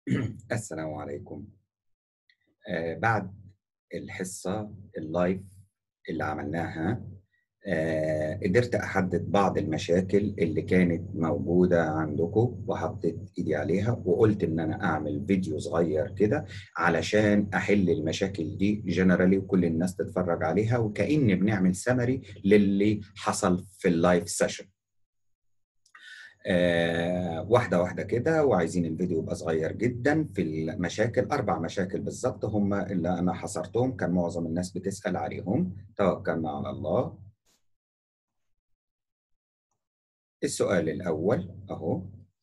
السلام عليكم آه بعد الحصة اللايف اللي عملناها آه قدرت أحدد بعض المشاكل اللي كانت موجودة عندكم وحطيت إيدي عليها وقلت إن أنا أعمل فيديو صغير كده علشان أحل المشاكل دي جنرالي وكل الناس تتفرج عليها وكأن بنعمل سمري للي حصل في اللايف سيشن آه واحدة واحدة كده وعايزين الفيديو يبقى صغير جدا في المشاكل أربع مشاكل بالظبط هم اللي أنا حصرتهم كان معظم الناس بتسأل عليهم توكلنا على الله السؤال الأول أهو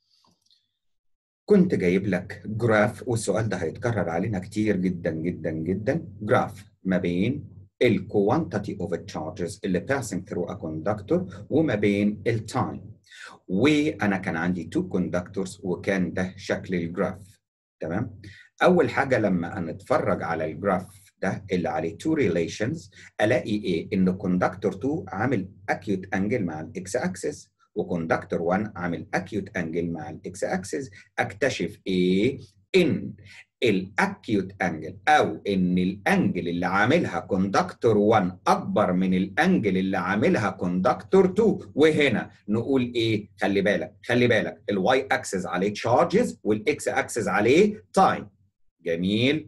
كنت جايب لك جراف والسؤال ده هيتكرر علينا كتير جدا جدا جدا جراف ما بين ال quantity of charges اللي passing through a conductor وما بين التايم وانا كان عندي تو كوندكتورز وكان ده شكل الجراف تمام اول حاجه لما نتفرج على الجراف ده اللي عليه تو ريليشنز الاقي ايه ان كوندكتور 2 عامل اكيوت انجل مع الاكس اكسس وكوندكتور 1 عامل اكيوت انجل مع الاكس اكسس اكتشف ايه ان الاكيوت انجل او ان الانجل اللي عاملها كوندكتور 1 اكبر من الانجل اللي عاملها كوندكتور 2 وهنا نقول ايه خلي بالك خلي بالك الواي اكسس عليه تشارجز والاكس اكسس عليه تايم جميل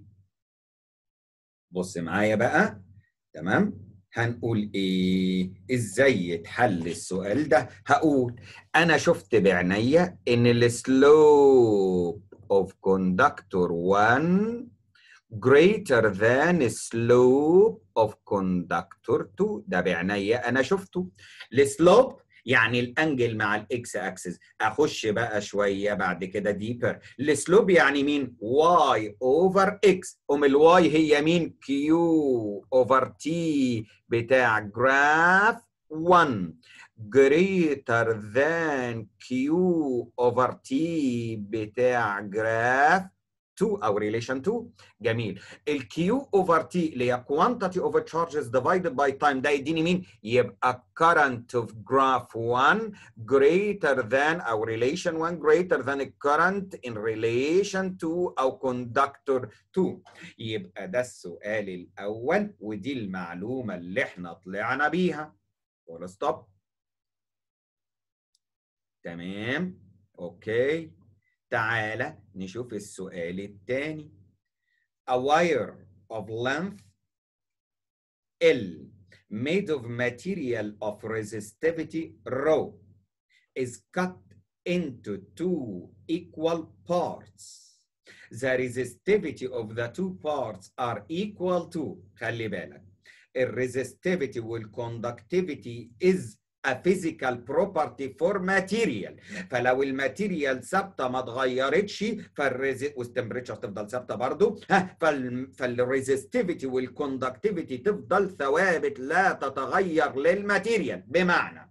بص معايا بقى تمام هنقول ايه ازاي يتحل السؤال ده هقول انا شفت بعينيا ان السلوب of conductor 1 greater than slope of conductor 2 ده بعينيا انا شفته السلوب يعني الانجل مع الاكس اكسس اخش بقى شويه بعد كده ديبر السلوب يعني مين واي اوفر اكس ام الواي هي مين كيو اوفر تي بتاع جراف 1 greater than Q over T بتاع جراف 2 أو relation 2 جميل ال Q over T اللي هي quantity over charges divided by time ده يديني مين؟ يبقى current of graph 1 greater than أو relation 1 greater than current in relation 2 أو conductor 2 يبقى ده السؤال الأول ودي المعلومة اللي احنا طلعنا بيها ولا ستوب تمام اوكي تعالى نشوف السؤال الثاني a wire of length L made of material of resistivity rho is cut into two equal parts the resistivity of the two parts are equal to خلي بالك الريزستيفيتي والكوندكتيفيتي is a physical property for material فلو الماتيريال ثابته ما اتغيرتش فالريز والتمبريتشر تفضل ثابته برضو ها فال... فالريزستيفيتي والكوندكتيفيتي تفضل ثوابت لا تتغير للماتيريال بمعنى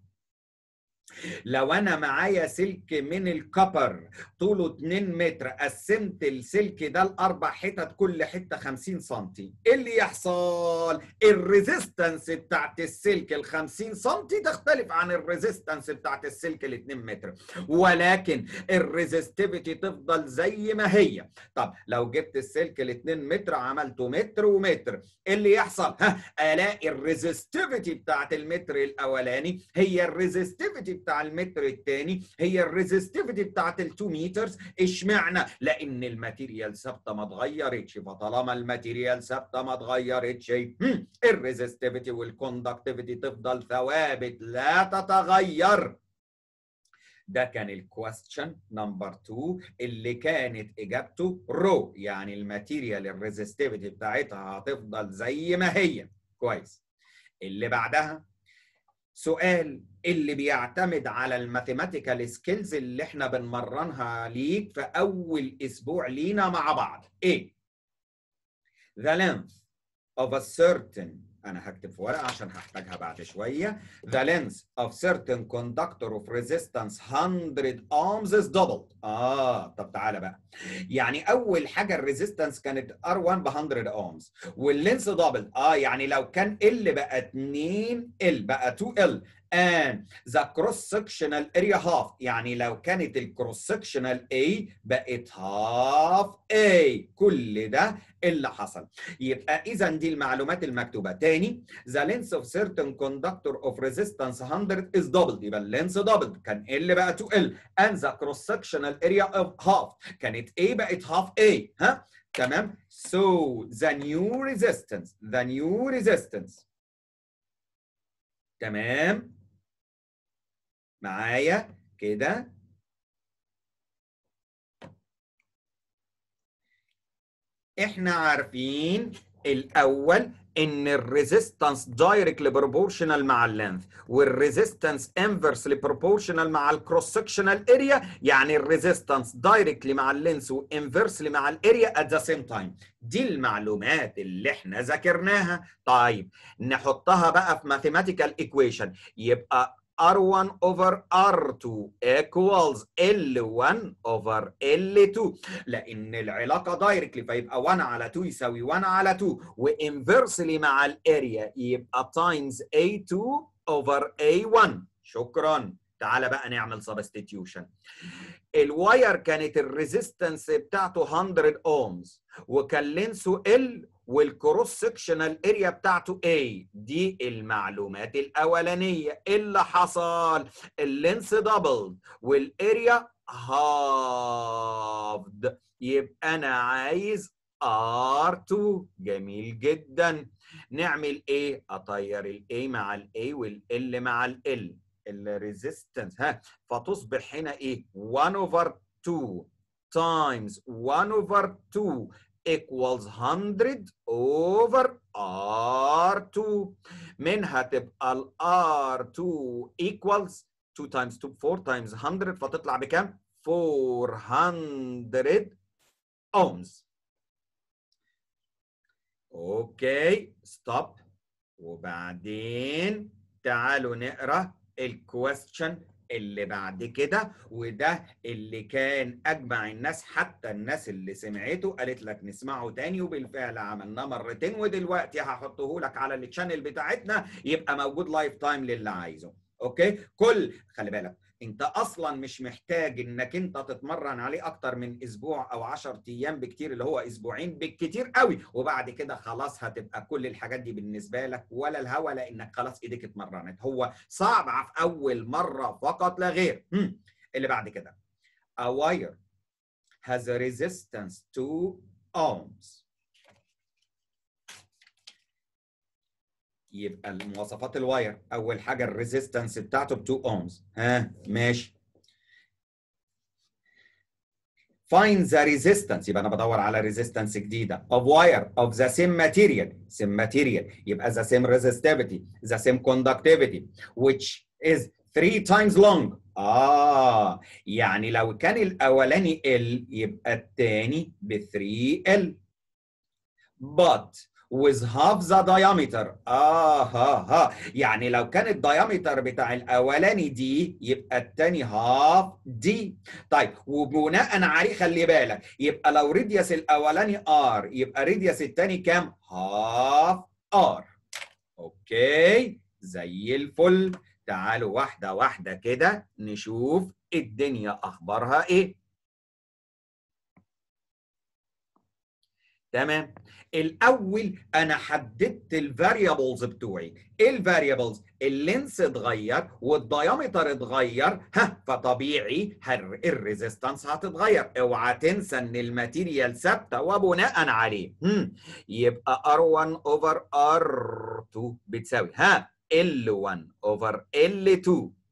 لو انا معايا سلك من الكبر طوله 2 متر قسمت السلك ده لاربع حتت كل حته 50 سم ايه اللي يحصل الريزيستنس بتاعت السلك ال 50 سم تختلف عن الريزيستنس بتاعت السلك ال 2 متر ولكن الريزستيفيتي تفضل زي ما هي طب لو جبت السلك ال 2 متر عملته متر ومتر ايه اللي يحصل ها الاقي الريزستيفيتي بتاعت المتر الاولاني هي الريزستيفيتي بتاع المتر الثاني هي الريزستيفيتي بتاعت ال 2 مترز اشمعنى؟ لان الماتيريال ثابته ما اتغيرتش فطالما الماتيريال ثابته ما اتغيرتش الريزستيفيتي والكوندكتيفيتي تفضل ثوابت لا تتغير ده كان الكويستشن نمبر 2 اللي كانت اجابته رو يعني الماتيريال الريزستيفيتي بتاعتها هتفضل زي ما هي كويس اللي بعدها سؤال اللي بيعتمد على الماثيماتيكال سكيلز اللي احنا بنمرنها ليك في اول اسبوع لينا مع بعض ايه the length of a certain انا هكتب في ورقه عشان هحتاجها بعد شويه the length of certain conductor of resistance 100 ohms is doubled اه طب تعالى بقى يعني اول حاجه الريزيستنس كانت R1 ب 100 ohms واللينس دبل اه يعني لو كان L بقى 2 L بقى 2 L and the cross sectional area half يعني لو كانت الكروس sectional A بقت half A كل ده اللي حصل يبقى اذا دي المعلومات المكتوبه تاني the length of certain conductor of resistance 100 is doubled يبقى اللينس doubled كان L بقى 2L and the cross sectional area of half كانت A بقت half A ها تمام so the new resistance the new resistance تمام معايا كده احنا عارفين الاول ان الريزيستنس دايركتلي بروبورشنال مع اللينث والريزيستنس انفرسلي بروبورشنال مع الكروس سكشنال اريا يعني الريزيستنس دايركتلي مع اللينث وانفرسلي مع الاريا ات ذا سيم تايم دي المعلومات اللي احنا ذاكرناها طيب نحطها بقى في ماثيماتيكال ايكويشن يبقى R1 over R2 equals L1 over L2 لأن العلاقة دايركتلي فيبقى 1 على 2 يساوي 1 على 2 وانفرسلي مع الاريا يبقى times A2 over A1 شكرا تعالى بقى نعمل سبستيتيوشن الواير كانت الريزيستنس بتاعته 100 اومز وكان لينسه ال والكروس سكشنال اريا بتاعته A دي المعلومات الاولانيه اللي حصل اللينس دبل والاريا هافد يبقى انا عايز R2 جميل جدا نعمل ايه اطير الاي مع الاي والال مع ال الريزيستنس ها فتصبح هنا ايه 1 over 2 times 1 over 2 equals 100 over R2 منها تبقى ال R2 equals 2 times 2 4 times 100 فتطلع بكام؟ 400 ohms اوكي ستوب وبعدين تعالوا نقرا الكويستشن اللي بعد كده وده اللي كان اجمع الناس حتى الناس اللي سمعته قالت لك نسمعه تاني وبالفعل عملناه مرتين ودلوقتي هحطه لك على التشانل بتاعتنا يبقى موجود لايف تايم للي عايزه اوكي كل خلي بالك انت اصلا مش محتاج انك انت تتمرن عليه اكتر من اسبوع او 10 ايام بكتير اللي هو اسبوعين بالكتير قوي وبعد كده خلاص هتبقى كل الحاجات دي بالنسبه لك ولا الهوا لانك خلاص ايديك اتمرنت هو صعب في اول مره فقط لا غير هم. اللي بعد كده a wire has a resistance to ohms يبقى المواصفات الواير اول حاجه الريزيستنس بتاعته ب 2 اومز ها ماشي find the resistance يبقى انا بدور على ريزيستنس جديده of wire of the same material same material يبقى the same resistivity the same conductivity which is 3 times long اه يعني لو كان الاولاني L يبقى الثاني ب 3 L but with half the diameter اه ها ها يعني لو كان الدايمتر بتاع الاولاني دي يبقى الثاني هاف دي طيب وبناء عليه خلي بالك يبقى لو ريديوس الاولاني ار يبقى ريديوس الثاني كام هاف ار اوكي زي الفل تعالوا واحده واحده كده نشوف الدنيا اخبارها ايه تمام الاول انا حددت الفاريبلز بتوعي ايه الفاريبلز اللينس اتغير والديامتر اتغير ها فطبيعي الريزيستنس هتتغير اوعى تنسى ان الماتيريال ثابته وبناء عليه هم. يبقى R1 over R2 بتساوي ها L1 over L2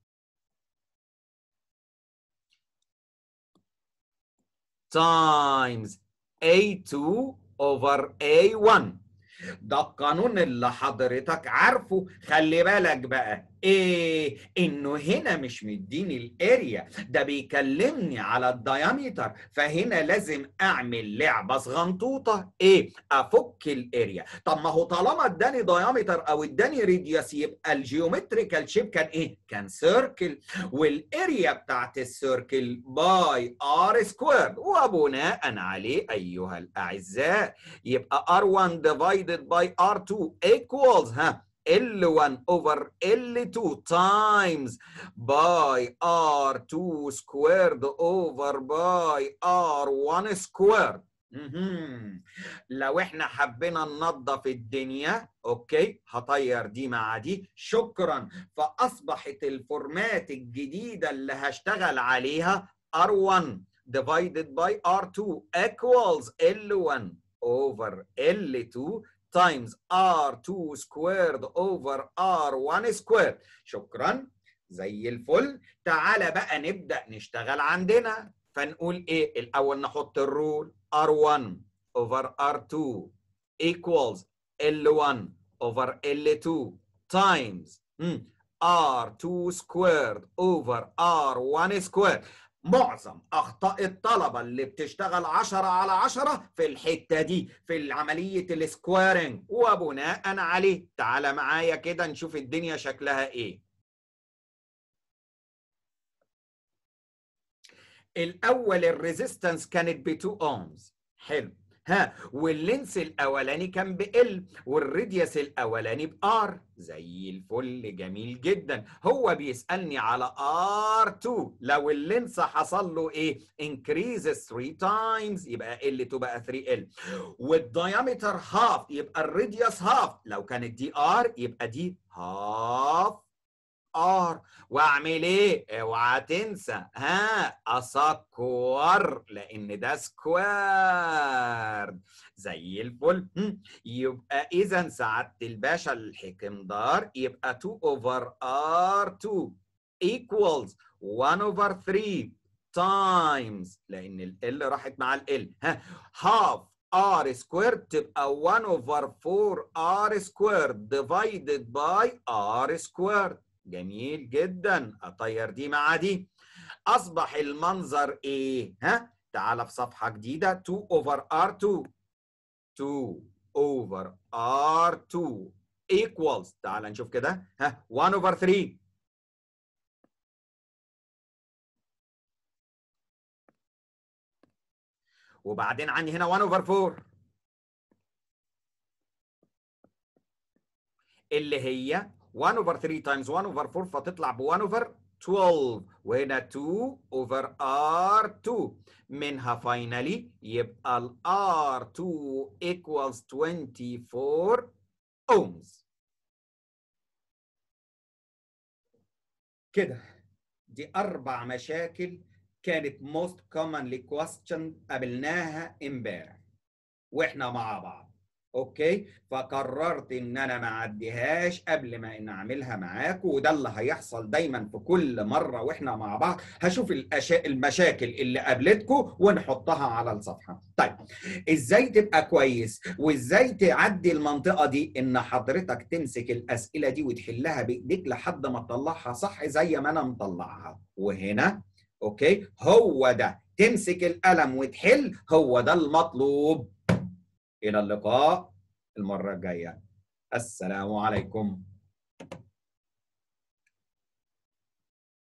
times A2 over A1 ده القانون اللي حضرتك عارفه خلي بالك بقى ايه انه هنا مش مديني الاريا ده بيكلمني على الديامتر فهنا لازم اعمل لعبه صغنطوطه ايه افك الاريا طب ما هو طالما اداني ديامتر او اداني ريديوس يبقى الجيومتريكال شيب كان ايه كان سيركل والاريا بتاعت السيركل باي ار سكويرد وبناء عليه ايها الاعزاء يبقى R1 divided by R2 equals ها L1 over L2 times by R2 squared over by R1 squared مهم. لو احنا حبينا ننظف الدنيا اوكي هطير دي مع دي شكرا فاصبحت الفورمات الجديده اللي هشتغل عليها R1 divided by R2 equals L1 over L2 times R2 squared over R1 squared شكرا زي الفل تعالى بقى نبدأ نشتغل عندنا فنقول ايه الاول نحط الرول R1 over R2 equals L1 over L2 times مم. R2 squared over R1 squared معظم اخطاء الطلبه اللي بتشتغل 10 على 10 في الحته دي في عمليه السكويرنج وبناء عليه تعالى معايا كده نشوف الدنيا شكلها ايه الاول الريزيستنس كانت ب 2 اومز حلو ها واللينس الاولاني كان ب ال والراديوس الاولاني ب ار زي الفل جميل جدا هو بيسالني على ار2 لو اللينس حصل له ايه انكريز 3 تايمز يبقى ال 2 بقى 3 ال والدايمتر هاف يبقى الراديوس هاف لو كانت دي ار يبقى دي هاف ار واعمل ايه اوعى تنسى ها اسكور لان ده سكوير زي الفل يبقى اذا سعاده الباشا الحكمدار يبقى 2 اوفر ار 2 equals 1 over 3 times لان ال راحت مع ال ها half r squared تبقى 1 over 4 r squared divided by r squared جميل جدا اطير دي مع دي اصبح المنظر ايه ها تعال في صفحه جديده 2 over r2 2 over r2 equals تعال نشوف كده ها 1 over 3 وبعدين عندي هنا 1 over 4 اللي هي 1 over 3 times 1 over 4 فتطلع ب 1 over 12 وهنا 2 over R2 منها finally يبقى ال R2 equals 24 ohms كده دي أربع مشاكل كانت most commonly question قابلناها امبارح واحنا مع بعض اوكي فقررت ان انا ما اعديهاش قبل ما ان اعملها معاكم وده اللي هيحصل دايما في كل مره واحنا مع بعض هشوف الأشا... المشاكل اللي قابلتكم ونحطها على الصفحه طيب ازاي تبقى كويس وازاي تعدي المنطقه دي ان حضرتك تمسك الاسئله دي وتحلها بايديك لحد ما تطلعها صح زي ما انا مطلعها وهنا اوكي هو ده تمسك القلم وتحل هو ده المطلوب الى اللقاء المره الجايه السلام عليكم